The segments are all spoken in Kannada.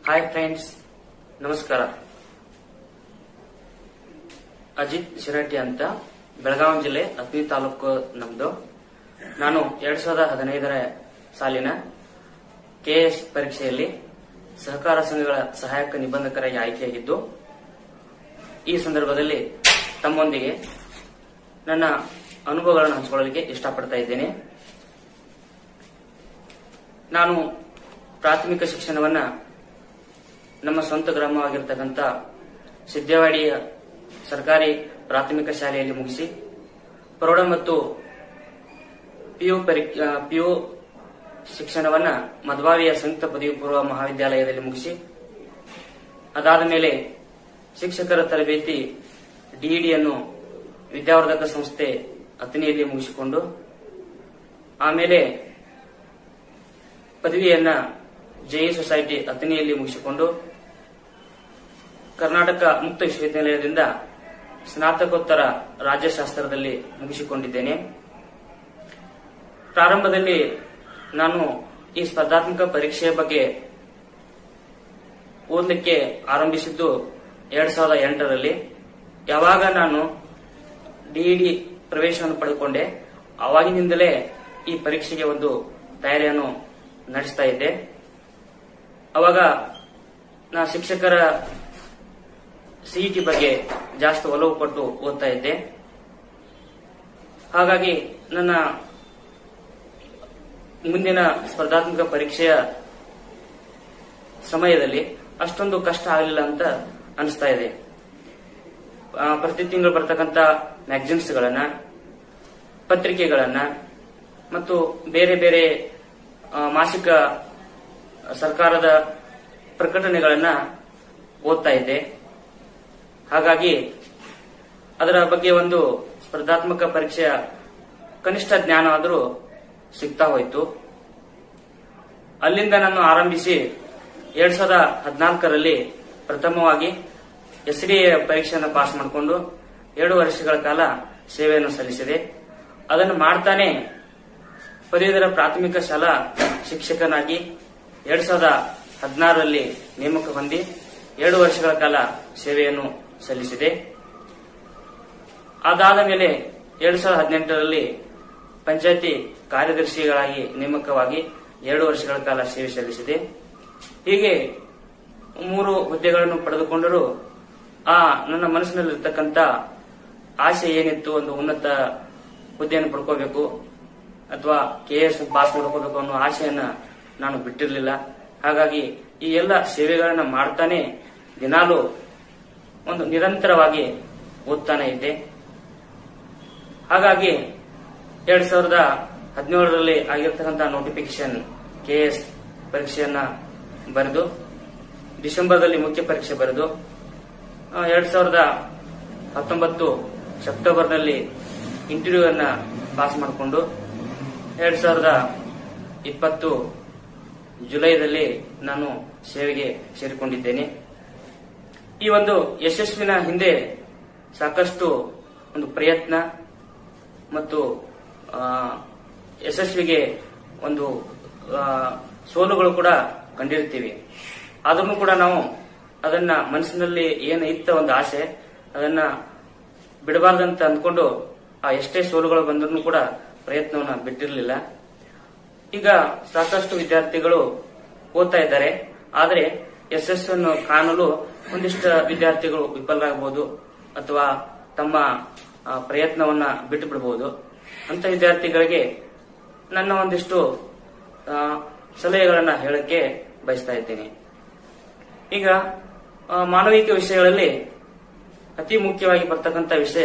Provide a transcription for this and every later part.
ಹಾಯ್ ಫ್ರೆಂಡ್ಸ್ ನಮಸ್ಕಾರ ಅಜಿತ್ ಶಿರಟ್ಟಿ ಅಂತ ಬೆಳಗಾವಿ ಜಿಲ್ಲೆ ಅತ್ನಿ ತಾಲೂಕು ನಮ್ದು ನಾನು ಎರಡ್ ಸಾವಿರದ ಹದಿನೈದರ ಸಾಲಿನ ಕೆಎಸ್ ಪರೀಕ್ಷೆಯಲ್ಲಿ ಸಹಕಾರ ಸಂಘಗಳ ಸಹಾಯಕ ನಿಬಂಧಕರಾಗಿ ಆಯ್ಕೆಯಾಗಿದ್ದು ಈ ಸಂದರ್ಭದಲ್ಲಿ ತಮ್ಮೊಂದಿಗೆ ನನ್ನ ಅನುಭವಗಳನ್ನು ಹಂಚಿಕೊಳ್ಳಲಿಕ್ಕೆ ಇಷ್ಟಪಡ್ತಾ ಇದ್ದೇನೆ ನಾನು ಪ್ರಾಥಮಿಕ ಶಿಕ್ಷಣವನ್ನ ನಮ್ಮ ಸ್ವಂತ ಗ್ರಾಮವಾಗಿರ್ತಕ್ಕಂಥ ಸಿದ್ದೇವಾಡಿಯ ಸರ್ಕಾರಿ ಪ್ರಾಥಮಿಕ ಶಾಲೆಯಲ್ಲಿ ಮುಗಿಸಿ ಪ್ರೌಢ ಮತ್ತು ಪಿಯು ಪಿಯು ಶಿಕ್ಷಣವನ್ನ ಮಧ್ವಾವಿಯ ಸಂಯುಕ್ತ ಪದವಿ ಪೂರ್ವ ಮಹಾವಿದ್ಯಾಲಯದಲ್ಲಿ ಮುಗಿಸಿ ಅದಾದ ಮೇಲೆ ಶಿಕ್ಷಕರ ತರಬೇತಿ ಡಿಇಡಿಯನ್ನು ವಿದ್ಯಾವರ್ಧಕ ಸಂಸ್ಥೆ ಅತನಿಯಲ್ಲಿ ಮುಗಿಸಿಕೊಂಡು ಆಮೇಲೆ ಪದವಿಯನ್ನ ಜೆಇ ಸೊಸೈಟಿ ಅತನಿಯಲ್ಲಿ ಮುಗಿಸಿಕೊಂಡು ಕರ್ನಾಟಕ ಮುಕ್ತ ವಿಶ್ವವಿದ್ಯಾಲಯದಿಂದ ಸ್ನಾತಕೋತ್ತರ ರಾಜ್ಯಶಾಸ್ತ್ರದಲ್ಲಿ ಮುಗಿಸಿಕೊಂಡಿದ್ದೇನೆ ಪ್ರಾರಂಭದಲ್ಲಿ ನಾನು ಈ ಸ್ಪರ್ಧಾತ್ಮಕ ಪರೀಕ್ಷೆಯ ಬಗ್ಗೆ ಓದಲಿಕ್ಕೆ ಆರಂಭಿಸಿದ್ದು ಎರಡ್ ಸಾವಿರದ ಎಂಟರಲ್ಲಿ ಯಾವಾಗ ನಾನು ಡಿಇಡಿ ಪ್ರವೇಶವನ್ನು ಪಡೆದುಕೊಂಡೆ ಆವಾಗಿನಿಂದಲೇ ಈ ಪರೀಕ್ಷೆಗೆ ಒಂದು ತಯಾರಿಯನ್ನು ನಡೆಸ್ತಾ ಇದ್ದೆ ಅವಾಗ ನಾ ಶಿಕ್ಷಕರ ಸಿಇಟಿ ಬಗ್ಗೆ ಜಾಸ್ತಿ ಒಲವು ಕೊಟ್ಟು ಓದ್ತಾ ಇದ್ದೆ ಹಾಗಾಗಿ ನನ್ನ ಮುಂದಿನ ಸ್ಪರ್ಧಾತ್ಮಕ ಪರೀಕ್ಷೆಯ ಸಮಯದಲ್ಲಿ ಅಷ್ಟೊಂದು ಕಷ್ಟ ಆಗಲಿಲ್ಲ ಅಂತ ಅನಿಸ್ತಾ ಇದೆ ಆ, ಪ್ರತಿ ತಿಂಗಳು ಬರ್ತಕ್ಕಂಥ ಮ್ಯಾಗಝಿನ್ಸ್ಗಳನ್ನ ಪತ್ರಿಕೆಗಳನ್ನ ಮತ್ತು ಬೇರೆ ಬೇರೆ ಆ, ಮಾಸಿಕ ಸರ್ಕಾರದ ಪ್ರಕಟಣೆಗಳನ್ನ ಓದ್ತಾ ಇದ್ದೆ ಹಾಗಾಗಿ ಅದರ ಬಗ್ಗೆ ಒಂದು ಸ್ಪರ್ಧಾತ್ಮಕ ಪರೀಕ್ಷೆಯ ಕನಿಷ್ಠ ಜ್ಞಾನ ಆದರೂ ಸಿಗ್ತಾ ಹೋಯಿತು ಅಲ್ಲಿಂದ ನಾನು ಆರಂಭಿಸಿ ಎರಡ್ ಸಾವಿರದ ಹದಿನಾಲ್ಕರಲ್ಲಿ ಪ್ರಥಮವಾಗಿ ಎಸ್ ಡಿ ಪರೀಕ್ಷೆಯನ್ನು ಪಾಸ್ ಮಾಡಿಕೊಂಡು ಎರಡು ವರ್ಷಗಳ ಕಾಲ ಸೇವೆಯನ್ನು ಸಲ್ಲಿಸಿದೆ ಅದನ್ನು ಮಾಡ್ತಾನೆ ಪದವೀಧರ ಪ್ರಾಥಮಿಕ ಶಾಲಾ ಶಿಕ್ಷಕನಾಗಿ ಎರಡ್ ಸಾವಿರದ ಹದಿನಾರರಲ್ಲಿ ನೇಮಕ ಹೊಂದಿ ಎರಡು ವರ್ಷಗಳ ಕಾಲ ಸೇವೆಯನ್ನು ಸಲ್ಲಿಸಿದೆ ಅದಾದ ಮೇಲೆ ಎರಡ್ ಸಾವಿರದ ಹದಿನೆಂಟರಲ್ಲಿ ಪಂಚಾಯತಿ ಕಾರ್ಯದರ್ಶಿಗಳಾಗಿ ನೇಮಕವಾಗಿ ಎರಡು ವರ್ಷಗಳ ಕಾಲ ಸೇವೆ ಸಲ್ಲಿಸಿದೆ ಹೀಗೆ ಮೂರು ಹುದ್ದೆಗಳನ್ನು ಪಡೆದುಕೊಂಡರೂ ಆ ನನ್ನ ಮನಸ್ಸಿನಲ್ಲಿರ್ತಕ್ಕಂಥ ಆಸೆ ಏನಿತ್ತು ಒಂದು ಉನ್ನತ ಹುದ್ದೆಯನ್ನು ಪಡ್ಕೋಬೇಕು ಅಥವಾ ಕೆ ಎಸ್ ಪಾಸ್ ಮಾಡ್ಕೋಬೇಕು ಅನ್ನೋ ಆಸೆಯನ್ನ ನಾನು ಬಿಟ್ಟಿರಲಿಲ್ಲ ಹಾಗಾಗಿ ಈ ಎಲ್ಲ ಸೇವೆಗಳನ್ನ ಮಾಡ್ತಾನೆ ದಿನಾಲು ಒಂದು ನಿರಂತರವಾಗಿ ಓದ್ತಾನೆ ಇದ್ದೆ ಹಾಗಾಗಿ ಎರಡ್ ಸಾವಿರದ ಹದಿನೇಳರಲ್ಲಿ ಆಗಿರ್ತಕ್ಕಂಥ ನೋಟಿಫಿಕೇಶನ್ ಕೆಎಸ್ ಪರೀಕ್ಷೆಯನ್ನ ಬರೆದು ಡಿಸೆಂಬರ್ದಲ್ಲಿ ಮುಖ್ಯ ಪರೀಕ್ಷೆ ಬರೆದು ಆ, ಎರಡ್ ಸಾವಿರದ ಹತ್ತೊಂಬತ್ತು ಸೆಪ್ಟೆಂಬರ್ನಲ್ಲಿ ಇಂಟರ್ವ್ಯೂ ಅನ್ನ ಪಾಸ್ ಮಾಡಿಕೊಂಡು ಎರಡ್ ಸಾವಿರದ ಇಪ್ಪತ್ತು ಜುಲೈದಲ್ಲಿ ನಾನು ಸೇವೆಗೆ ಸೇರಿಕೊಂಡಿದ್ದೇನೆ ಈ ಒಂದು ಯಶಸ್ವಿನ ಹಿಂದೆ ಸಾಕಷ್ಟು ಒಂದು ಪ್ರಯತ್ನ ಮತ್ತು ಆ, ಯಶಸ್ವಿಗೆ ಒಂದು ಆ, ಸೋಲುಗಳು ಕೂಡ ಕಂಡಿರ್ತೀವಿ ಆದ್ರೂ ಕೂಡ ನಾವು ಅದನ್ನ ಮನಸ್ಸಿನಲ್ಲಿ ಏನು ಇತ್ತ ಒಂದು ಆಸೆ ಅದನ್ನ ಬಿಡಬಾರ್ದಂತ ಅಂದ್ಕೊಂಡು ಆ ಎಷ್ಟೇ ಸೋಲುಗಳು ಬಂದ್ರೂ ಕೂಡ ಪ್ರಯತ್ನವನ್ನ ಬಿಟ್ಟಿರಲಿಲ್ಲ ಈಗ ಸಾಕಷ್ಟು ವಿದ್ಯಾರ್ಥಿಗಳು ಓದ್ತಾ ಇದ್ದಾರೆ ಆದರೆ ಯಶಸ್ಸನ್ನು ಕಾಣಲು ಒಂದಿಷ್ಟು ವಿದ್ಯಾರ್ಥಿಗಳು ವಿಫಲರಾಗಬಹುದು ಅಥವಾ ತಮ್ಮ ಆ, ಪ್ರಯತ್ನವನ್ನ ಬಿಟ್ಟು ಬಿಡಬಹುದು ಅಂತ ವಿದ್ಯಾರ್ಥಿಗಳಿಗೆ ನನ್ನ ಒಂದಿಷ್ಟು ಆ, ಸಲಹೆಗಳನ್ನ ಹೇಳಕ್ಕೆ ಬಯಸ್ತಾ ಇದ್ದೇನೆ ಈಗ ಆ, ಮಾನವಿಕ ವಿಷಯಗಳಲ್ಲಿ ಅತಿ ಮುಖ್ಯವಾಗಿ ಬರ್ತಕ್ಕಂಥ ವಿಷಯ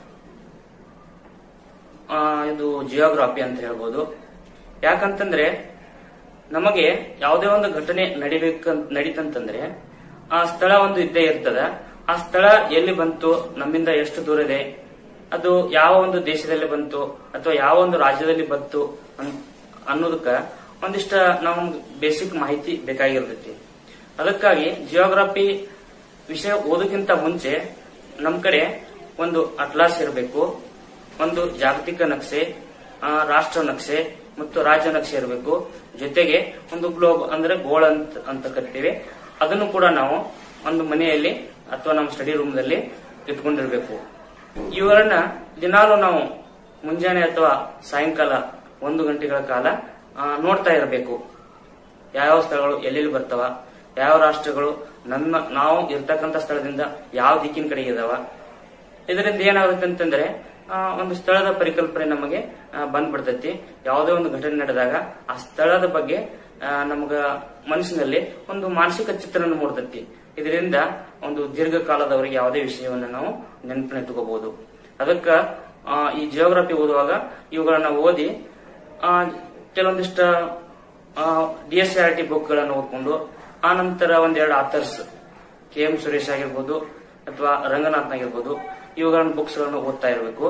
ಆ, ಇದು ಜಿಯೋಗ್ರಾಫಿ ಅಂತ ಹೇಳ್ಬೋದು ಯಾಕಂತಂದ್ರೆ ನಮಗೆ ಯಾವುದೇ ಒಂದು ಘಟನೆ ನಡಿಬೇಕ ನಡೀತಂತಂದ್ರೆ ಆ ಸ್ಥಳ ಒಂದು ಇದ್ದೇ ಇರ್ತದ ಆ ಸ್ಥಳ ಎಲ್ಲಿ ಬಂತು ನಮ್ಮಿಂದ ಎಷ್ಟು ದೂರ ಇದೆ ಅದು ಯಾವ ಒಂದು ದೇಶದಲ್ಲಿ ಬಂತು ಅಥವಾ ಯಾವ ಒಂದು ರಾಜ್ಯದಲ್ಲಿ ಬಂತು ಅನ್- ಅನ್ನೋದಕ್ಕ ಒಂದಿಷ್ಟ ನಾವು ಬೇಸಿಕ್ ಮಾಹಿತಿ ಬೇಕಾಗಿರ್ತೈತಿ ಅದಕ್ಕಾಗಿ ಜಿಯೋಗ್ರಫಿ ವಿಷಯ ಓದೋಕ್ಕಿಂತ ಮುಂಚೆ ನಮ್ ಕಡೆ ಒಂದು ಅಟ್ಲಾಸ್ ಇರಬೇಕು ಒಂದು ಜಾಗತಿಕ ನಕ್ಷೆ ಆ, ರಾಷ್ಟ್ರ ನಕ್ಷೆ ಮತ್ತು ರಾಜ್ಯ ನಕ್ಷೆ ಇರಬೇಕು ಜೊತೆಗೆ ಒಂದು ಗ್ಲೋಬ್ ಅಂದ್ರೆ ಗೋಳ ಅಂತ ಅಂತ ಕರಿತೀವಿ ಅದನ್ನು ಕೂಡ ನಾವು ಒಂದು ಮನೆಯಲ್ಲಿ ಅಥವಾ ನಮ್ಮ ಸ್ಟಡಿ ರೂಮ್ದಲ್ಲಿ ಇಟ್ಕೊಂಡಿರ್ಬೇಕು ಇವುಗಳನ್ನ ದಿನಾಲು ನಾವು ಮುಂಜಾನೆ ಅಥವಾ ಸಾಯಂಕಾಲ ಒಂದು ಗಂಟೆಗಳ ಕಾಲ ಆ, ನೋಡ್ತಾ ಇರಬೇಕು ಯಾವ್ಯಾವ ಸ್ಥಳಗಳು ಎಲ್ಲೆಲ್ಲಿ ಬರ್ತಾವ ಯಾವ ರಾಷ್ಟ್ರಗಳು ನಮ್ಮ ನಾವು ಇರ್ತಕ್ಕಂಥ ಸ್ಥಳದಿಂದ ಯಾವ ದಿಕ್ಕಿನ ಕಡೆಗೆ ಇದಾವ ಇದರಿಂದ ಏನಾಗುತ್ತೆ ಅಂತಂದ್ರೆ ಆ, ಒಂದು ಸ್ಥಳದ ಪರಿಕಲ್ಪನೆ ನಮಗೆ ಆ, ಬಂದ್ಬಿಡ್ತೈತಿ ಯಾವುದೇ ಒಂದು ಘಟನೆ ನಡೆದಾಗ ಆ ಸ್ಥಳದ ಬಗ್ಗೆ ಆ, ನಮಗ ಮನಸ್ಸಿನಲ್ಲಿ ಒಂದು ಮಾನಸಿಕ ಚಿತ್ರಣ ಮೂಡ್ತೈತಿ ಇದರಿಂದ ಒಂದು ದೀರ್ಘಕಾಲದವರೆಗೆ ಯಾವುದೇ ವಿಷಯವನ್ನು ನಾವು ನೆನಪಿನಿಟ್ಟುಕೋಬಹುದು ಅದಕ್ಕ ಆ, ಈ ಜಿಯೋಗ್ರಫಿ ಓದುವಾಗ ಇವುಗಳನ್ನ ಓದಿ ಆ, ಕೆಲವೊಂದಿಷ್ಟು D S R T book ಗಳನ್ನು ಓದ್ಕೊಂಡು ಆ ನಂತರ ಒಂದೆರಡು ಆಥರ್ಸ್ ಕೆ ಎಂ ಸುರೇಶ್ ಆಗಿರ್ಬೋದು ಅಥವಾ ರಂಗನಾಥ್ ಆಗಿರ್ಬೋದು ಇವುಗಳನ್ನ ಬುಕ್ಸ್ ಗಳನ್ನು ಓದ್ತಾ ಇರಬೇಕು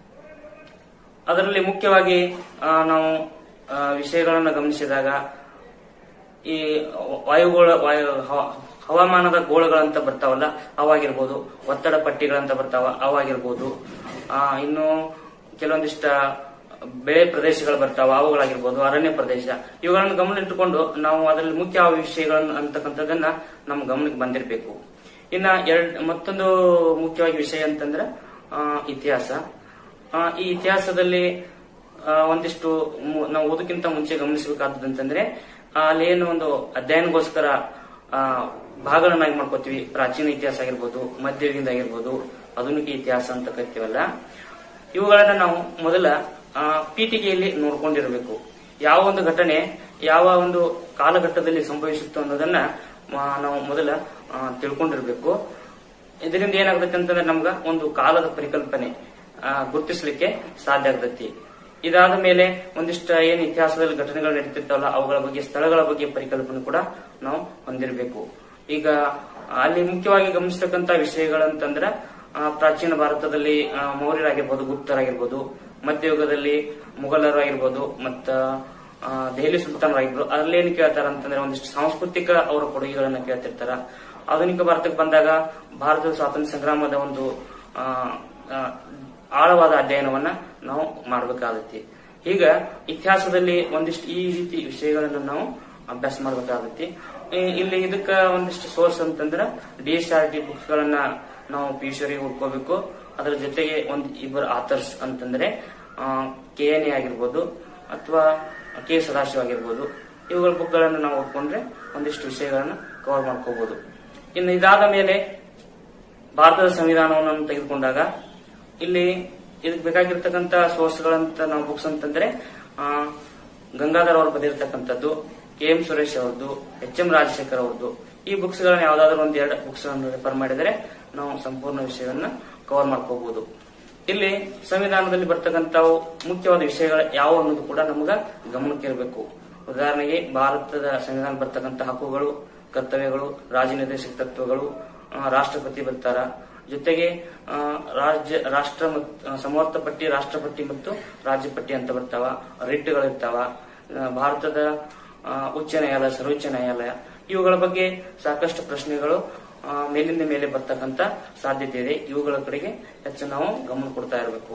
ಅದರಲ್ಲಿ ಮುಖ್ಯವಾಗಿ ಆ, ನಾವು ಆ, ವಿಷಯಗಳನ್ನು ಗಮನಿಸಿದಾಗ ಈ ವಾಯುಗೋಳ ವಾಯು ಹವ- ಹವಾಮಾನದ ಗೋಳಗಳಂತ ಬರ್ತಾವಲ್ಲ ಅವಾಗಿರ್ಬೋದು ಒತ್ತಡ ಪಟ್ಟಿಗಳಂತ ಬರ್ತಾವ ಅವಾಗಿರ್ಬೋದು ಆ, ಇನ್ನು ಕೆಲವೊಂದಿಷ್ಟ ಬೆಳೆ ಪ್ರದೇಶಗಳು ಬರ್ತಾವ ಅವುಗಳಾಗಿರ್ಬೋದು ಅರಣ್ಯ ಪ್ರದೇಶ ಇವುಗಳನ್ನು ಗಮನ ಇಟ್ಟುಕೊಂಡು ನಾವು ಅದರಲ್ಲಿ ಮುಖ್ಯ ಯಾವ ವಿಷಯಗಳನ್ನು ಅಂತಕ್ಕಂಥದ್ದನ್ನ ನಮ್ಮ ಗಮನಕ್ಕೆ ಬಂದಿರಬೇಕು ಇನ್ನ ಎರಡ್ ಮತ್ತೊಂದು ಮುಖ್ಯವಾಗಿ ವಿಷಯ ಅಂತಂದ್ರೆ ಆ, ಇತಿಹಾಸ ಆ, ಈ ಇತಿಹಾಸದಲ್ಲಿ ಆ, ಒಂದಿಷ್ಟು ಮು- ನಾವು ಓದಕ್ಕಿಂತ ಮುಂಚೆ ಗಮನಿಸಬೇಕಾದದ್ದು ಅಂತಂದ್ರೆ ಆ, ಅಲ್ಲಿ ಏನು ಒಂದು ಅಧ್ಯಯನಗೋಸ್ಕರ ಆ, ಭಾಗಗಳನ್ನಾಗಿ ಮಾಡ್ಕೋತೀವಿ ಪ್ರಾಚೀನ ಇತಿಹಾಸ ಆಗಿರ್ಬೋದು ಮಧ್ಯಯುಗದಿಂದ ಆಗಿರ್ಬೋದು ಆಧುನಿಕ ಇತಿಹಾಸ ಅಂತ ಕರಿತೀವಲ್ಲ ಇವುಗಳನ್ನ ನಾವು ಮೊದಲ ಆ, ಪೀಠಿಕೆಯಲ್ಲಿ ನೋಡ್ಕೊಂಡಿರಬೇಕು ಯಾವ ಒಂದು ಘಟನೆ ಯಾವ ಒಂದು ಕಾಲಘಟ್ಟದಲ್ಲಿ ಸಂಭವಿಸುತ್ತೆ ಅನ್ನೋದನ್ನ ಆ, ನಾವು ಮೊದಲ ಆ, ತಿಳ್ಕೊಂಡಿರ್ಬೇಕು ಇದರಿಂದ ಏನಾಗುತ್ತೆ ಅಂತಂದ್ರೆ ನಮ್ಗ ಒಂದು ಕಾಲದ ಪರಿಕಲ್ಪನೆ ಆ, ಗುರುತಿಸ್ಲಿಕ್ಕೆ ಸಾಧ್ಯ ಆಗ್ತೈತಿ ಇದಾದ ಮೇಲೆ ಒಂದಿಷ್ಟ ಏನ್ ಇತಿಹಾಸದಲ್ಲಿ ಘಟನೆಗಳು ನಡೀತಿರ್ತಾವಲ್ಲ ಅವುಗಳ ಬಗ್ಗೆ ಸ್ಥಳಗಳ ಬಗ್ಗೆ ಪರಿಕಲ್ಪನೆ ಕೂಡ ನಾವು ಹೊಂದಿರಬೇಕು ಈಗ ಅಲ್ಲಿ ಮುಖ್ಯವಾಗಿ ಗಮನಿಸತಕ್ಕಂತ ವಿಷಯಗಳಂತಂದ್ರೆ ಆ, ಪ್ರಾಚೀನ ಭಾರತದಲ್ಲಿ ಆ, ಮೌರ್ಯರಾಗಿರ್ಬೋದು ಗುಪ್ತರಾಗಿರ್ಬೋದು ಮಧ್ಯಯುಗದಲ್ಲಿ ಮುಘಲರು ಆಗಿರ್ಬೋದು ಮತ್ತ ಆ, ದೆಹಲಿ ಸುಲ್ತಾನರಾಗಿರ್ಬೋದು ಅದ್ರಲ್ಲಿ ಏನ್ ಕೇಳ್ತಾರ ಅಂತಂದ್ರೆ ಒಂದಿಷ್ಟು ಸಾಂಸ್ಕೃತಿಕ ಅವರ ಕೊಡುಗೆಗಳನ್ನ ಕೇಳ್ತಿರ್ತಾರ ಆಧುನಿಕ ಭಾರತಕ್ಕೆ ಬಂದಾಗ ಭಾರತದ ಸ್ವಾತಂತ್ರ್ಯ ಸಂಗ್ರಾಮದ ಒಂದು ಆ, ಆ, ಆಳವಾದ ಅಧ್ಯಯನವನ್ನ ನಾವು ಮಾಡಬೇಕಾಗತ್ತೆ ಈಗ ಇತಿಹಾಸದಲ್ಲಿ ಒಂದಿಷ್ಟು ಈ ರೀತಿ ವಿಷಯಗಳನ್ನು ನಾವು ಅಭ್ಯಾಸ ಮಾಡಬೇಕಾಗತ್ತೆ ಈ- ಇಲ್ಲಿ ಇದಕ್ಕ ಒಂದಿಷ್ಟು ಸೋರ್ಸ್ ಅಂತಂದ್ರೆ D S R T books ಗಳನ್ನ ನಾವು ಪಿಯುಷರಿಗೆ ಹುಡ್ಕೋಬೇಕು ಅದರ ಜೊತೆಗೆ ಒಂದ್ ಇಬ್ಬರು ಆಥರ್ಸ್ ಅಂತಂದ್ರೆ ಕೆ ಎನ್ ಎ ಆಗಿರ್ಬೋದು ಅಥವಾ ಕೆ ಸದಾಶಿವ ಆಗಿರ್ಬೋದು ಇವುಗಳ ಬುಕ್ ಗಳನ್ನು ನಾವು ಓದ್ಕೊಂಡ್ರೆ ಒಂದಿಷ್ಟು ವಿಷಯಗಳನ್ನ ಕವರ್ ಮಾಡ್ಕೋಬಹುದು ಇನ್ನು ಇದಾದ ಮೇಲೆ ಭಾರತದ ಸಂವಿಧಾನವನ್ನು ತೆಗೆದುಕೊಂಡಾಗ ಇಲ್ಲಿ ಇದಕ್ಕೆ ಬೇಕಾಗಿರ್ತಕ್ಕಂಥ ಸೋರ್ಸ್ಗಳಂತ ನಾವು ಬುಕ್ಸ್ ಅಂತಂದ್ರೆ ಆ, ಗಂಗಾಧರ್ ಅವರು ಬರೆದಿರ್ತಕ್ಕಂಥದ್ದು ಕೆ ಎಂ ಸುರೇಶ್ ಅವರದ್ದು ಎಚ್ ಎಂ ರಾಜಶೇಖರ್ ಅವರದ್ದು ಈ ಬುಕ್ಸ್ ಗಳನ್ನ ಯಾವ್ದಾದ್ರು ಒಂದ್ ಎರಡು ಬುಕ್ಸ್ ಅನ್ನು ರೆಫರ್ ಮಾಡಿದರೆ ನಾವು ಸಂಪೂರ್ಣ ವಿಷಯವನ್ನ ಕವರ್ ಮಾಡ್ಕೋಬಹುದು ಇಲ್ಲಿ ಸಂವಿಧಾನದಲ್ಲಿ ಬರ್ತಕ್ಕಂಥವು ಮುಖ್ಯವಾದ ವಿಷಯಗಳು ಯಾವ ಅನ್ನೋದು ಕೂಡ ನಮಗ ಗಮನಕ್ಕೆ ಇರಬೇಕು ಉದಾಹರಣೆಗೆ ಭಾರತದ ಸಂವಿಧಾನ ಬರ್ತಕ್ಕಂಥ ಹಕ್ಕುಗಳು ಕರ್ತವ್ಯಗಳು ರಾಜನಿರ್ದೇಶಕ ತತ್ವಗಳು ಆ, ರಾಷ್ಟ್ರಪತಿ ಬರ್ತಾರ ಜೊತೆಗೆ ಆ, ರಾಜ್ಯ ರಾಷ್ಟ್ರ ಮತ್ತು ಆ, ಸಮರ್ಥ ಪಟ್ಟಿ ರಾಷ್ಟ್ರಪಟ್ಟಿ ಮತ್ತು ರಾಜ್ಯ ಪಟ್ಟಿ ಅಂತ ಬರ್ತಾವ ರಿಟ್ಗಳಿರ್ತಾವ ಆ, ಭಾರತದ ಆ, ಉಚ್ಚ ನ್ಯಾಯಾಲಯ ಸರ್ವೋಚ್ಚ ನ್ಯಾಯಾಲಯ ಇವುಗಳ ಬಗ್ಗೆ ಸಾಕಷ್ಟು ಪ್ರಶ್ನೆಗಳು ಆ, ಮೇಲಿಂದ ಮೇಲೆ ಬರ್ತಕ್ಕಂತ ಸಾಧ್ಯತೆ ಇದೆ ಇವುಗಳ ಕಡೆಗೆ ಹೆಚ್ಚು ನಾವು ಗಮನ ಕೊಡ್ತಾ ಇರಬೇಕು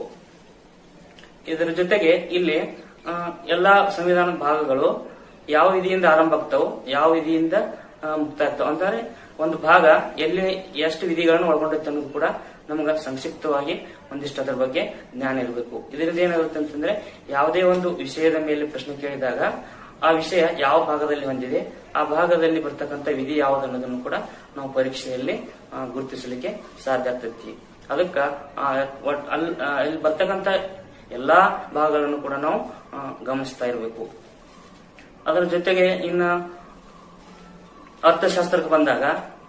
ಇದರ ಜೊತೆಗೆ ಇಲ್ಲಿ ಆ, ಎಲ್ಲಾ ಸಂವಿಧಾನದ ಭಾಗಗಳು ಯಾವ ವಿಧಿಯಿಂದ ಆರಂಭ ಆಗ್ತಾವು ಯಾವ ವಿಧಿಯಿಂದ ಆ, ಮುಕ್ತಾಯ ಆಗ್ತಾವ ಅಂತಂದ್ರೆ ಒಂದು ಭಾಗ ಎಲ್ಲಿ ಎಷ್ಟು ವಿಧಿಗಳನ್ನು ಒಳಗೊಂಡೈತೆ ಅನ್ನೋದು ಕೂಡ ನಮ್ಗೆ ಸಂಕ್ಷಿಪ್ತವಾಗಿ ಒಂದಿಷ್ಟು ಅದರ ಬಗ್ಗೆ ಜ್ಞಾನ ಇರಬೇಕು ಇದರಿಂದ ಏನಾಗುತ್ತೆ ಅಂತಂದ್ರೆ ಯಾವುದೇ ಒಂದು ವಿಷಯದ ಮೇಲೆ ಪ್ರಶ್ನೆ ಕೇಳಿದಾಗ ಆ ವಿಷಯ ಯಾವ ಭಾಗದಲ್ಲಿ ಹೊಂದಿದೆ ಆ ಭಾಗದಲ್ಲಿ ಬರ್ತಕ್ಕಂಥ ವಿಧಿ ಯಾವುದು ಅನ್ನೋದನ್ನು ಕೂಡ ನಾವು ಪರೀಕ್ಷೆಯಲ್ಲಿ ಆ, ಗುರುತಿಸಲಿಕ್ಕೆ ಸಾಧ್ಯ ಆಗ್ತೈತಿ ಅದಕ್ಕ ಆ, ಒಟ್- ಅಲ್ ಆ, ಇಲ್ಲಿ ಬರ್ತಕ್ಕಂಥ ಎಲ್ಲಾ ಭಾಗಗಳನ್ನು ಕೂಡ ನಾವು ಆ, ಗಮನಿಸ್ತಾ ಇರಬೇಕು ಅದರ ಜೊತೆಗೆ ಇನ್ನ ಅರ್ಥಶಾಸ್ತ್ರಕ್ಕೆ ಬಂದಾಗ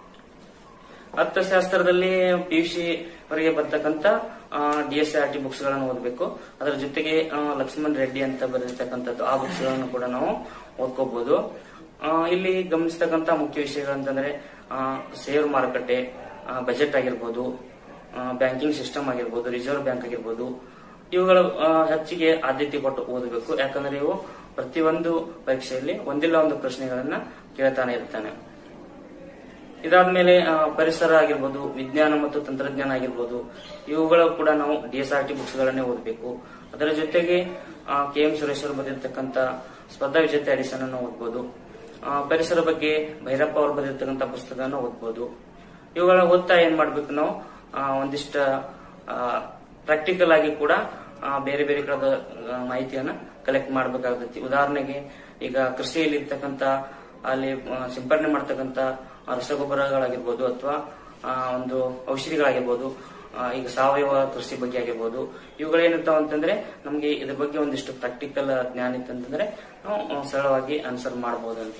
ಅರ್ಥಶಾಸ್ತ್ರದಲ್ಲಿ ಪಿಯುಸಿ ವರೆಗೆ ಬರ್ತಕ್ಕಂಥ D S R T books ಗಳನ್ನು ಓದಬೇಕು ಅದರ ಜೊತೆಗೆ ಆ, ಲಕ್ಷ್ಮಣ್ ರೆಡ್ಡಿ ಅಂತ ಬರೆದಿರ್ತಕ್ಕಂಥದ್ದು ಆ ಬುಕ್ಸ್ ಗಳನ್ನು ಕೂಡ ನಾವು ಓದ್ಕೋಬಹುದು ಆ, ಇಲ್ಲಿ ಗಮನಿಸ್ತಕ್ಕಂಥ ಮುಖ್ಯ ವಿಷಯಗಳಂತಂದ್ರೆ ಆ, ಷೇರು ಮಾರುಕಟ್ಟೆ ಆ, ಬಜೆಟ್ ಆಗಿರ್ಬೋದು ಬ್ಯಾಂಕಿಂಗ್ ಸಿಸ್ಟಮ್ ಆಗಿರ್ಬೋದು ರಿಸರ್ವ್ ಬ್ಯಾಂಕ್ ಆಗಿರ್ಬೋದು ಇವುಗಳ ಆ, ಹೆಚ್ಚಿಗೆ ಆದ್ಯತೆ ಕೊಟ್ಟು ಓದಬೇಕು ಯಾಕಂದ್ರೆ ಇವು ಪ್ರತಿಯೊಂದು ಪರೀಕ್ಷೆಯಲ್ಲಿ ಒಂದಿಲ್ಲ ಒಂದು ಪ್ರಶ್ನೆಗಳನ್ನ ಕೇಳ್ತಾನೆ ಇರ್ತಾನೆ ಇದಾದ್ಮೇಲೆ ಆ, ಪರಿಸರ ಆಗಿರ್ಬೋದು ವಿಜ್ಞಾನ ಮತ್ತು ತಂತ್ರಜ್ಞಾನ ಆಗಿರ್ಬೋದು ಇವುಗಳ ಕೂಡ ನಾವು D S R T books ಗಳನ್ನೇ ಓದಬೇಕು ಅದರ ಜೊತೆಗೆ ಕೆ ಎಂ ಸುರೇಶ್ ಅವರು ಬರೆದಿರ್ತಕ್ಕಂಥ ಸ್ಪರ್ಧಾ ವಿಜೇತ ಎಡಿಸನ್ ಅನ್ನು ಓದ್ಬೋದು ಆ, ಪರಿಸರ ಬಗ್ಗೆ ಭೈರಪ್ಪ ಅವರು ಬರೆದಿರ್ತಕ್ಕಂಥ ಪುಸ್ತಕನ ಓದ್ಬೋದು ಇವುಗಳನ್ನ ಓದ್ತಾ ಏನ್ ಮಾಡ್ಬೇಕು ನಾವು ಆ, ಒಂದಿಷ್ಟ ಪ್ರಾಕ್ಟಿಕಲ್ ಆಗಿ ಕೂಡ ಆ, ಬೇರೆ ಬೇರೆ ಕಡೆದ ಆ, ಮಾಹಿತಿಯನ್ನ ಕಲೆಕ್ಟ್ ಮಾಡಬೇಕಾಗ್ತೈತಿ ಉದಾಹರಣೆಗೆ ಈಗ ಕೃಷಿಯಲ್ಲಿ ಇರ್ತಕ್ಕಂಥ ಅಲ್ಲಿ ಆ, ಸಿಂಪಡಣೆ ಮಾಡ್ತಕ್ಕಂಥ ರಸಗೊಬ್ಬರಗಳಾಗಿರ್ಬೋದು ಅಥವಾ ಒಂದು ಔಷಧಿಗಳಾಗಿರ್ಬೋದು ಆ, ಈಗ ಸಾವಯವ ಕೃಷಿ ಬಗ್ಗೆ ಆಗಿರ್ಬೋದು ಇವುಗಳೇನಿರ್ತಾವ ಅಂತಂದ್ರೆ ನಮಗೆ ಇದ್ರ ಬಗ್ಗೆ ಒಂದಿಷ್ಟು ಪ್ರಾಕ್ಟಿಕಲ್ ಜ್ಞಾನ ಇತ್ತಂತಂದ್ರೆ ನಾವು ಆ, ಸರಳವಾಗಿ ಆನ್ಸರ್ ಮಾಡಬಹುದು ಅಂತ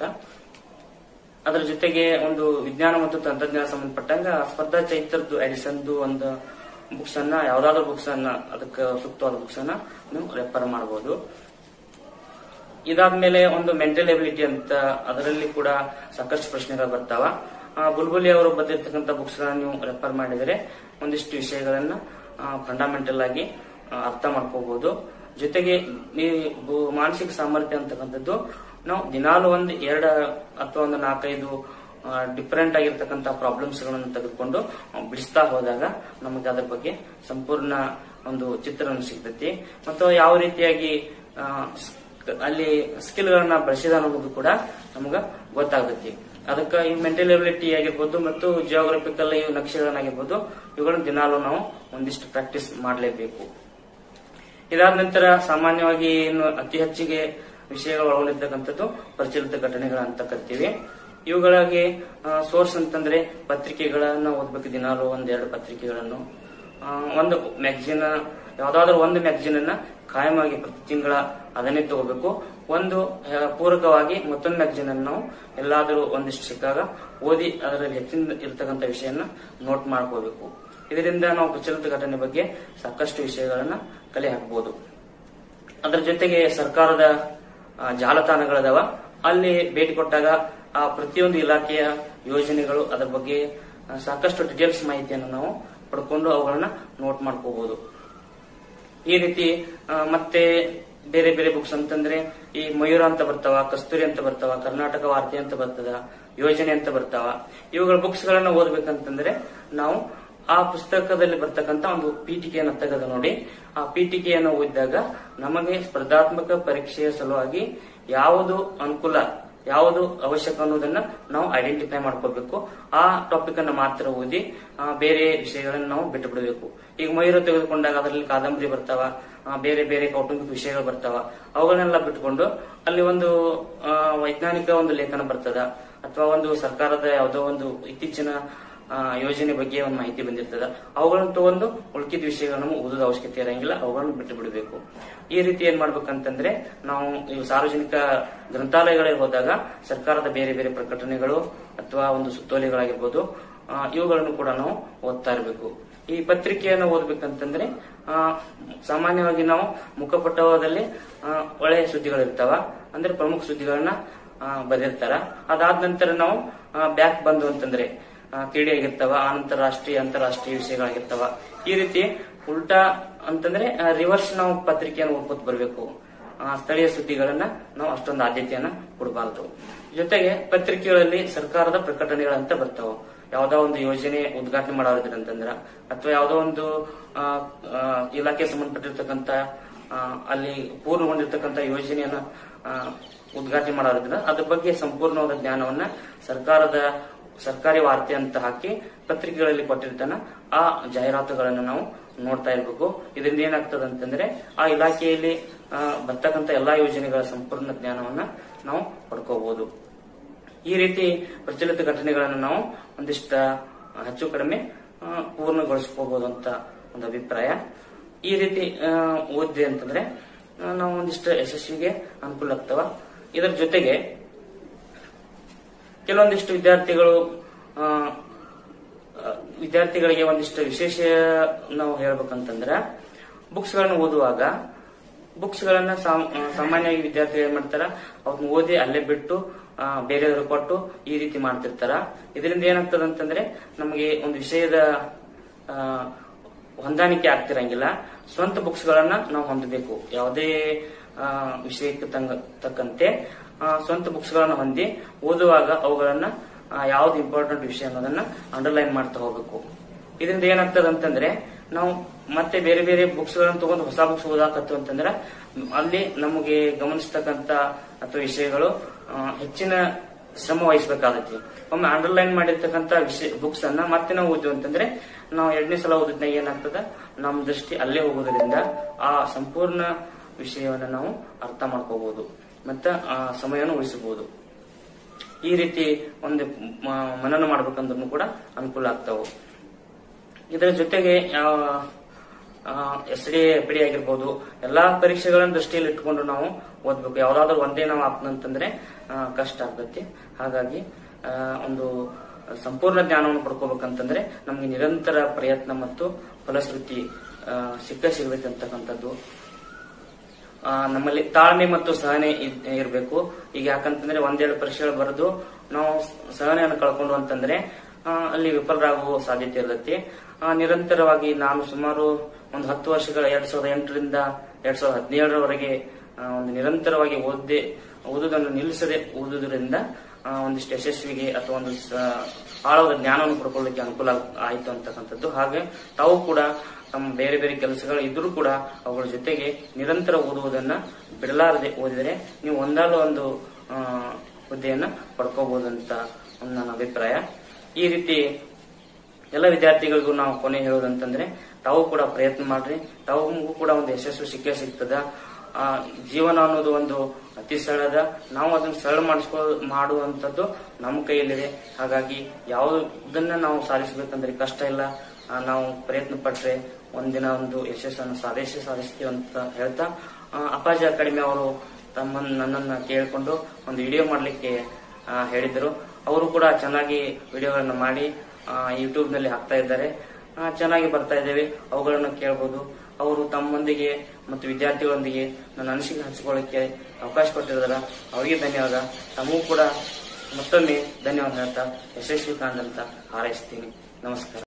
ಅದರ ಜೊತೆಗೆ ಒಂದು ವಿಜ್ಞಾನ ಮತ್ತು ತಂತ್ರಜ್ಞಾನ ಸಂಬಂಧಪಟ್ಟಂಗ ಸ್ಪರ್ಧಾ ಚೈತ್ರದ್ದು ಎಡಿಸನ್ದು ಒಂದು ಬುಕ್ಸ್ ಅನ್ನ ಯಾವ್ದಾದ್ರು ಬುಕ್ಸ್ ಅನ್ನ ಅದಕ್ಕೆ ಸೂಕ್ತವಾದ ಬುಕ್ಸ್ ಅನ್ನ ನೀವು ರೆಫರ್ ಮಾಡಬಹುದು ಇದಾದ್ಮೇಲೆ ಒಂದು ಮೆಂಟಲ್ ಎಬಿಲಿಟಿ ಅಂತ ಅದರಲ್ಲಿ ಕೂಡ ಸಾಕಷ್ಟು ಪ್ರಶ್ನೆಗಳು ಬರ್ತಾವ ಆ, ಬುಲ್ಬುಲಿ ಅವರು ಬರೆದಿರ್ತಕ್ಕಂಥ ಬುಕ್ಸ್ ಗಳನ್ನ ನೀವು ರೆಫರ್ ಮಾಡಿದರೆ ಒಂದಿಷ್ಟು ವಿಷಯಗಳನ್ನ ಫಂಡಮೆಂಟಲ್ ಆಗಿ ಆ, ಅರ್ಥ ಮಾಡ್ಕೋಬಹುದು ಜೊತೆಗೆ ಈ ಬು- ಮಾನಸಿಕ ಸಾಮರ್ಥ್ಯ ಅಂತಕ್ಕಂಥದ್ದು ನಾವು ದಿನಾಲು ಒಂದು ಎರಡು ಅಥವಾ ಒಂದು ನಾಲ್ಕೈದು ಡಿಫರೆಂಟ್ ಆಗಿರ್ತಕ್ಕಂಥ ಪ್ರಾಬ್ಲಮ್ಸ್ ಗಳನ್ನು ತೆಗೆದುಕೊಂಡು ಆ, ಬಿಡಿಸ್ತಾ ಹೋದಾಗ ನಮಗೆ ಅದರ ಬಗ್ಗೆ ಸಂಪೂರ್ಣ ಒಂದು ಚಿತ್ರಣ ಸಿಗ್ತೈತಿ ಮತ್ತು ಯಾವ ರೀತಿಯಾಗಿ ಆ, ಸ್- ಅಲ್ಲಿ ಸ್ಕಿಲ್ ಗಳನ್ನ ಬಳಸಿದ ಅನ್ನೋದು ಕೂಡ ನಮಗ ಗೊತ್ತಾಗ್ತೈತಿ ಅದಕ್ಕೆ ಈ ಮೆಂಟಲ್ ಎಬಿಲಿಟಿ ಆಗಿರ್ಬೋದು ಮತ್ತು ಜಿಯೋಗ್ರಫಿಕಲ್ ಈ ನಕ್ಷೆಗಳನ್ನಾಗಿರ್ಬೋದು ಇವುಗಳನ್ನ ದಿನಾಲು ನಾವು ಒಂದಿಷ್ಟು ಪ್ರಾಕ್ಟೀಸ್ ಮಾಡಲೇಬೇಕು ಇದಾದ ನಂತರ ಸಾಮಾನ್ಯವಾಗಿ ಏನು ಅತಿ ಹೆಚ್ಚಿಗೆ ವಿಷಯಗಳು ಒಳಗೊಂಡಿರ್ತಕ್ಕಂಥದ್ದು ಪ್ರಚಲಿತ ಘಟನೆಗಳಂತ ಕರಿತೀವಿ ಇವುಗಳಿಗೆ ಸೋರ್ಸ್ ಅಂತಂದ್ರೆ ಪತ್ರಿಕೆಗಳನ್ನ ಓದ್ಬೇಕು ದಿನಾಲು ಒಂದೆರಡು ಪತ್ರಿಕೆಗಳನ್ನು ಆ, ಒಂದು ಮ್ಯಾಗಝಿನ್ ಯಾವ್ದಾದ್ರು ಒಂದು ಮ್ಯಾಗಝಿನ್ ಅನ್ನ ಕಾಯಮಾಗಿ ಪ್ರತಿ ತಿಂಗಳ ಅದನ್ನೇ ತಗೋಬೇಕು ಒಂದು ಆ, ಪೂರಕವಾಗಿ ಮತ್ತೊಂದು ಮ್ಯಾಗಝಿನ್ ಅನ್ನು ನಾವು ಎಲ್ಲಾದರೂ ಒಂದಿಷ್ಟು ಸಿಕ್ಕಾಗ ಓದಿ ಅದರಲ್ಲಿ ಹೆಚ್ಚಿನ ಇರತಕ್ಕಂಥ ವಿಷಯನ ನೋಟ್ ಮಾಡ್ಕೋಬೇಕು ಇದರಿಂದ ನಾವು ಪ್ರಚಲಿತ ಘಟನೆ ಬಗ್ಗೆ ಸಾಕಷ್ಟು ವಿಷಯಗಳನ್ನ ಕಲೆ ಹಾಕಬಹುದು ಅದರ ಜೊತೆಗೆ ಸರ್ಕಾರದ ಆ, ಜಾಲತಾಣಗಳದಾವ ಅಲ್ಲಿ ಭೇಟಿ ಕೊಟ್ಟಾಗ ಆ ಪ್ರತಿಯೊಂದು ಇಲಾಖೆಯ ಯೋಜನೆಗಳು ಅದರ ಬಗ್ಗೆ ಆ, ಸಾಕಷ್ಟು ಡಿಟೇಲ್ಸ್ ಮಾಹಿತಿಯನ್ನು ನಾವು ಪಡ್ಕೊಂಡು ಅವುಗಳನ್ನ ನೋಟ್ ಮಾಡ್ಕೋಬಹುದು ಈ ರೀತಿ ಆ, ಮತ್ತೆ ಬೇರೆ ಬೇರೆ ಬುಕ್ಸ್ ಅಂತಂದ್ರೆ ಈ ಮಯೂರ ಅಂತ ಬರ್ತಾವ ಕಸ್ತೂರಿ ಅಂತ ಬರ್ತಾವ ಕರ್ನಾಟಕ ವಾರ್ತೆ ಅಂತ ಬರ್ತದ ಯೋಜನೆ ಅಂತ ಬರ್ತಾವ ಇವುಗಳ ಬುಕ್ಸ್ ಗಳನ್ನ ಓದ್ಬೇಕಂತಂದ್ರೆ ನಾವು ಆ ಪುಸ್ತಕದಲ್ಲಿ ಬರ್ತಕ್ಕಂತ ಒಂದು ಪೀಠಿಕೆಯನ್ನು ತೆಗೆದು ನೋಡಿ ಆ ಪೀಠಿಕೆಯನ್ನು ಓದಿದಾಗ ನಮಗೆ ಸ್ಪರ್ಧಾತ್ಮಕ ಪರೀಕ್ಷೆಯ ಸಲುವಾಗಿ ಯಾವುದು ಅನುಕೂಲ ಯಾವುದು ಅವಶ್ಯಕ ಅನ್ನೋದನ್ನ ನಾವು ಐಡೆಂಟಿಫೈ ಮಾಡ್ಕೋಬೇಕು ಆ ಟಾಪಿಕ್ ಅನ್ನ ಮಾತ್ರ ಓದಿ ಆ, ಬೇರೆ ವಿಷಯಗಳನ್ನ ನಾವು ಬಿಟ್ಟು ಬಿಡಬೇಕು ಈಗ ಮಯೂರ ತೆಗೆದುಕೊಂಡಾಗ ಅದರಲ್ಲಿ ಕಾದಂಬರಿ ಬರ್ತಾವ ಆ, ಬೇರೆ ಬೇರೆ ಕೌಟುಂಬಿಕ ವಿಷಯಗಳು ಬರ್ತಾವ ಅವುಗಳನ್ನೆಲ್ಲ ಬಿಟ್ಕೊಂಡು ಅಲ್ಲಿ ಒಂದು ಆ, ವೈಜ್ಞಾನಿಕ ಒಂದು ಲೇಖನ ಬರ್ತದ ಅಥವಾ ಒಂದು ಸರ್ಕಾರದ ಯಾವುದೋ ಒಂದು ಇತ್ತೀಚಿನ ಆ, ಯೋಜನೆ ಬಗ್ಗೆ ಒಂದು ಮಾಹಿತಿ ಬಂದಿರ್ತದ ಅವುಗಳನ್ನು ತಗೊಂಡು ಉಳ್ಕಿದ ವಿಷಯಗಳನ್ನು ಓದೋದ ಅವಶ್ಯಕತೆ ಇರಂಗಿಲ್ಲ ಅವುಗಳನ್ನು ಬಿಟ್ಟು ಬಿಡಬೇಕು ಈ ರೀತಿ ಏನ್ ಮಾಡ್ಬೇಕಂತಂದ್ರೆ ನಾವು ಇವು ಸಾರ್ವಜನಿಕ ಗ್ರಂಥಾಲಯಗಳಿಗೆ ಹೋದಾಗ ಸರ್ಕಾರದ ಬೇರೆ ಬೇರೆ ಪ್ರಕಟಣೆಗಳು ಅಥವಾ ಒಂದು ಸುತ್ತೋಲೆಗಳಾಗಿರ್ಬೋದು ಆ, ಇವುಗಳನ್ನು ಕೂಡ ನಾವು ಓದ್ತಾ ಇರಬೇಕು ಈ ಪತ್ರಿಕೆಯನ್ನು ಓದ್ಬೇಕಂತಂದ್ರೆ ಆ, ಸಾಮಾನ್ಯವಾಗಿ ನಾವು ಮುಖಪುಟದಲ್ಲಿ ಆ, ಒಳ್ಳೆಯ ಸುದ್ದಿಗಳಿರ್ತಾವ ಅಂದ್ರೆ ಪ್ರಮುಖ ಸುದ್ದಿಗಳನ್ನ ಆ, ಬರೆದಿರ್ತಾರ ಅದಾದ ನಂತರ ನಾವು ಬ್ಯಾಕ್ ಬಂದು ಅಂತಂದ್ರೆ ಆ, ಕ್ರೀಡೆ ಆಗಿರ್ತಾವ ಆನಂತರ ರಾಷ್ಟ್ರೀಯ ಅಂತಾರಾಷ್ಟ್ರೀಯ ವಿಷಯಗಳಾಗಿರ್ತಾವ ಈ ರೀತಿ ಉಲ್ಟಾ ಅಂತಂದ್ರೆ ರಿವರ್ಸ್ ನಾವು ಪತ್ರಿಕೆಯನ್ನು ಓದ್ಕೊತ ಬರಬೇಕು ಸ್ಥಳೀಯ ಸುದ್ದಿಗಳನ್ನ ನಾವು ಅಷ್ಟೊಂದು ಆದ್ಯತೆಯನ್ನ ಕೊಡಬಾರದು ಜೊತೆಗೆ ಪತ್ರಿಕೆಗಳಲ್ಲಿ ಸರ್ಕಾರದ ಪ್ರಕಟಣೆಗಳಂತ ಬರ್ತಾವ ಯಾವ್ದೋ ಒಂದು ಯೋಜನೆ ಉದ್ಘಾಟನೆ ಮಾಡೋದ್ರ ಅಂತಂದ್ರ ಅಥವಾ ಯಾವ್ದೋ ಒಂದು ಆ, ಆ, ಇಲಾಖೆ ಸಂಬಂಧಪಟ್ಟಿರ್ತಕ್ಕಂತ ಆ, ಅಲ್ಲಿ ಪೂರ್ಣಗೊಂಡಿರ್ತಕ್ಕಂಥ ಯೋಜನೆಯನ್ನ ಆ, ಉದ್ಘಾಟನೆ ಮಾಡೋದ್ರಿಂದ ಅದ್ರ ಬಗ್ಗೆ ಸಂಪೂರ್ಣವಾದ ಜ್ಞಾನವನ್ನ ಸರ್ಕಾರದ ಸರ್ಕಾರಿ ವಾರ್ತೆ ಅಂತ ಹಾಕಿ ಪತ್ರಿಕೆಗಳಲ್ಲಿ ಕೊಟ್ಟಿರ್ತಾನ ಆ ಜಾಹೀರಾತುಗಳನ್ನು ನಾವು ನೋಡ್ತಾ ಇರ್ಬೇಕು ಇದರಿಂದ ಏನಾಗ್ತದೆ ಅಂತಂದ್ರೆ ಆ ಇಲಾಖೆಯಲ್ಲಿ ಆ, ಬರ್ತಕ್ಕಂಥ ಎಲ್ಲಾ ಯೋಜನೆಗಳ ಸಂಪೂರ್ಣ ಜ್ಞಾನವನ್ನ ನಾವು ಪಡ್ಕೋಬಹುದು ಈ ರೀತಿ ಪ್ರಚಲಿತ ಘಟನೆಗಳನ್ನು ನಾವು ಒಂದಿಷ್ಟ ಹೆಚ್ಚು ಕಡಿಮೆ ಆ, ಪೂರ್ಣಗೊಳಿಸ್ಕೋಬಹುದು ಅಂತ ಒಂದು ಅಭಿಪ್ರಾಯ ಈ ರೀತಿ ಆ, ಓದಿದೆ ಅಂತಂದ್ರೆ ಆ, ನಾವು ಒಂದಿಷ್ಟು ಯಶಸ್ವಿಗೆ ಅನುಕೂಲ ಆಗ್ತವ ಇದರ ಜೊತೆಗೆ ಕೆಲವೊಂದಿಷ್ಟು ವಿದ್ಯಾರ್ಥಿಗಳು ಆ, ಆ, ವಿದ್ಯಾರ್ಥಿಗಳಿಗೆ ಒಂದಿಷ್ಟು ವಿಶೇಷ ನಾವು ಹೇಳ್ಬೇಕಂತಂದ್ರೆ ಬುಕ್ಸ್ ಗಳನ್ನು ಓದುವಾಗ ಬುಕ್ಸ್ ಗಳನ್ನ ಸಾಮ್- ಆ, ಸಾಮಾನ್ಯವಾಗಿ ವಿದ್ಯಾರ್ಥಿಗಳು ಏನ್ ಮಾಡ್ತಾರ ಅವ್ರನ್ನ ಓದಿ ಅಲ್ಲೇ ಬಿಟ್ಟು ಆ, ಬೇರೆಯವರು ಕೊಟ್ಟು ಈ ರೀತಿ ಮಾಡ್ತಿರ್ತಾರ ಇದರಿಂದ ಏನಾಗ್ತದ ಅಂತಂದ್ರೆ ನಮಗೆ ಒಂದು ವಿಷಯದ ಆ, ಹೊಂದಾಣಿಕೆ ಆಗ್ತಿರಂಗಿಲ್ಲ ಸ್ವಂತ ಬುಕ್ಸ್ ಗಳನ್ನ ನಾವು ಹೊಂದಬೇಕು ಯಾವುದೇ ಆ, ವಿಷಯಕ್ಕೆ ತಂಗ ತಕ್ಕಂತೆ ಆ, ಸ್ವಂತ ಬುಕ್ಸ್ ಗಳನ್ನ ಹೊಂದಿ ಓದುವಾಗ ಅವುಗಳನ್ನ ಆ, ಯಾವ್ದು ಇಂಪಾರ್ಟೆಂಟ್ ವಿಷಯ ಅನ್ನೋದನ್ನ ಅಂಡರ್ಲೈನ್ ಮಾಡ್ತಾ ಹೋಗ್ಬೇಕು ಇದರಿಂದ ಏನಾಗ್ತದೆ ಅಂತಂದ್ರೆ ನಾವು ಮತ್ತೆ ಬೇರೆ ಬೇರೆ ಬುಕ್ಸ್ ಗಳನ್ನ ತಗೊಂಡು ಹೊಸ ಬುಕ್ಸ್ ಓದಾಕತ್ತು ಅಂತಂದ್ರೆ ಅಲ್ಲಿ ನಮಗೆ ಗಮನಿಸ್ತಕ್ಕಂತ ಅಥವಾ ವಿಷಯಗಳು ಆ, ಹೆಚ್ಚಿನ ಶ್ರಮ ವಹಿಸಬೇಕಾಗತ್ತೆ ಒಮ್ಮೆ ಅಂಡರ್ಲೈನ್ ಮಾಡಿರ್ತಕ್ಕಂಥ ವಿಷಯ ಬುಕ್ಸ್ ಅನ್ನ ಮತ್ತೆ ನಾವು ಓದ್ತೀವಿ ಅಂತಂದ್ರೆ ನಾವು ಎರಡನೇ ಸಲ ಓದಿದ್ನಾಗ ಏನಾಗ್ತದ ನಮ್ಮ ದೃಷ್ಟಿ ಅಲ್ಲೇ ಹೋಗೋದ್ರಿಂದ ಆ ಸಂಪೂರ್ಣ ವಿಷಯವನ್ನ ನಾವು ಅರ್ಥ ಮಾಡ್ಕೋಬಹುದು ಮತ್ತೆ ಆ ಸಮಯವನ್ನು ಉಳಿಸಬಹುದು ಈ ರೀತಿ ಒಂದು ಮ- ಮನನ ಮಾಡ್ಬೇಕಂದ್ರೂ ಕೂಡ ಅನುಕೂಲ ಆಗ್ತಾವು ಇದರ ಜೊತೆಗೆ ಎಸ್ ಡಿ ಎಫ್ ಡಿ ಆಗಿರ್ಬೋದು ಎಲ್ಲಾ ಪರೀಕ್ಷೆಗಳನ್ನು ದೃಷ್ಟಿಯಲ್ಲಿ ಇಟ್ಕೊಂಡು ನಾವು ಓದ್ಬೇಕು ಯಾವ್ದಾದ್ರು ಒಂದೇ ನಾವು ಆಪ್ನಂತಂದ್ರೆ ಆ, ಕಷ್ಟ ಆಗ್ತೈತಿ ಹಾಗಾಗಿ ಆ, ಒಂದು ಸಂಪೂರ್ಣ ಜ್ಞಾನವನ್ನು ಪಡ್ಕೋಬೇಕಂತಂದ್ರೆ ನಮ್ಗೆ ನಿರಂತರ ಪ್ರಯತ್ನ ಮತ್ತು ಫಲಶ್ರುತಿ ಆ, ಸಿಕ್ಕ ಸಿಗ್ಬೇಕಂತಕ್ಕಂಥದ್ದು ಆ, ನಮ್ಮಲ್ಲಿ ತಾಳ್ಮೆ ಮತ್ತು ಸಹನೆ ಇದ್- ಇರ್ಬೇಕು ಈಗ ಯಾಕಂತಂದ್ರೆ ಒಂದೆರಡು ಪರೀಕ್ಷೆಗಳು ಬರೆದು ನಾವು ಸಹನೆಯನ್ನು ಕಳ್ಕೊಂಡು ಅಂತಂದ್ರೆ ಆ, ಅಲ್ಲಿ ವಿಫಲರಾಗುವ ಸಾಧ್ಯತೆ ಇರುತ್ತೆ ಆ, ನಿರಂತರವಾಗಿ ನಾನು ಸುಮಾರು ಒಂದು ಹತ್ತು ವರ್ಷಗಳ ಎರಡ್ ಸಾವಿರದ ಎಂಟರಿಂದ ಎರಡ್ ಸಾವಿರದ ಹದಿನೇಳರವರೆಗೆ ಆ, ಒಂದು ನಿರಂತರವಾಗಿ ಓದ್ದೆ ಓದುವುದನ್ನು ನಿಲ್ಲಿಸದೆ ಓದುವುದರಿಂದ ಆ, ಒಂದಿಷ್ಟು ಯಶಸ್ವಿಗೆ ಅಥವಾ ಒಂದು ಸ- ಆಳವಾದ ಜ್ಞಾನವನ್ನು ಪಡ್ಕೊಳ್ಳಿಕ್ಕೆ ಅನುಕೂಲ ಆಯಿತು ಅಂತಕ್ಕಂಥದ್ದು ಹಾಗೆ ತಾವು ಕೂಡ ತಮ್ಮ ಬೇರೆ ಬೇರೆ ಕೆಲಸಗಳು ಇದ್ರೂ ಕೂಡ ಅವುಗಳ ಜೊತೆಗೆ ನಿರಂತರ ಓದುವುದನ್ನ ಬಿಡಲಾರದೆ ಓದಿದರೆ ನೀವು ಒಂದಲ್ಲ ಒಂದು ಆ, ಹುದ್ದೆಯನ್ನ ಪಡ್ಕೋಬಹುದಂತ ಒಂದು ನನ್ನ ಅಭಿಪ್ರಾಯ ಈ ರೀತಿ ಎಲ್ಲ ವಿದ್ಯಾರ್ಥಿಗಳಿಗೂ ನಾವು ಕೊನೆ ಹೇಳೋದಂತಂದ್ರೆ ತಾವು ಕೂಡ ಪ್ರಯತ್ನ ಮಾಡ್ರಿ ತಾವು ಕೂಡ ಒಂದು ಯಶಸ್ಸು ಸಿಕ್ಕೇ ಸಿಗ್ತದ ಆ ಜೀವನ ಅನ್ನೋದು ಒಂದು ಅತಿ ಸರಳದ ನಾವು ಅದನ್ನ ಸರಳ ಮಾಡಿಸ್ಕೊ ಮಾಡುವಂತದ್ದು ನಮ್ಮ ಕೈಯಲ್ಲಿದೆ ಹಾಗಾಗಿ ಯಾವುದನ್ನ ನಾವು ಸಾಧಿಸಬೇಕಂದ್ರೆ ಕಷ್ಟ ಇಲ್ಲ ಆ, ನಾವು ಪ್ರಯತ್ನ ಪಟ್ರೆ ಒಂದಿನ ಒಂದು ಯಶಸ್ಸನ್ನು ಸಾಧಿಸಿ ಸಾಧಿಸ್ತೀವಿ ಅಂತ ಹೇಳ್ತಾ ಆ, ಅಪ್ಪಾಜಿ ಅಕಾಡೆಮಿ ಅವರು ತಮ್ಮ ನನ್ನನ್ನ ಕೇಳಿಕೊಂಡು ಒಂದು ವಿಡಿಯೋ ಮಾಡ್ಲಿಕ್ಕೆ ಆ, ಹೇಳಿದ್ರು ಅವರು ಕೂಡ ಚೆನ್ನಾಗಿ ವಿಡಿಯೋಗಳನ್ನ ಮಾಡಿ ಯೂಟ್ಯೂಬ್ ನಲ್ಲಿ ಹಾಕ್ತಾ ಇದ್ದಾರೆ ಆ, ಚೆನ್ನಾಗಿ ಬರ್ತಾ ಇದ್ದೇವೆ ಅವುಗಳನ್ನು ಕೇಳಬಹುದು ಅವರು ತಮ್ಮೊಂದಿಗೆ ಮತ್ತು ವಿದ್ಯಾರ್ಥಿಗಳೊಂದಿಗೆ ನನ್ನ ಅನಿಸಿಕೆ ಹಂಚಿಕೊಳ್ಳಿಕ್ಕೆ ಅವಕಾಶ ಕೊಟ್ಟಿದ್ದಾರೆ ಅವರಿಗೆ ಧನ್ಯವಾದ ತಮಗೂ ಕೂಡ ಮತ್ತೊಮ್ಮೆ ಧನ್ಯವಾದ ಹೇಳ್ತಾ ಯಶಸ್ವಿ ಕಾಣಂತ ಹಾರೈಸ್ತೀನಿ ನಮಸ್ಕಾರ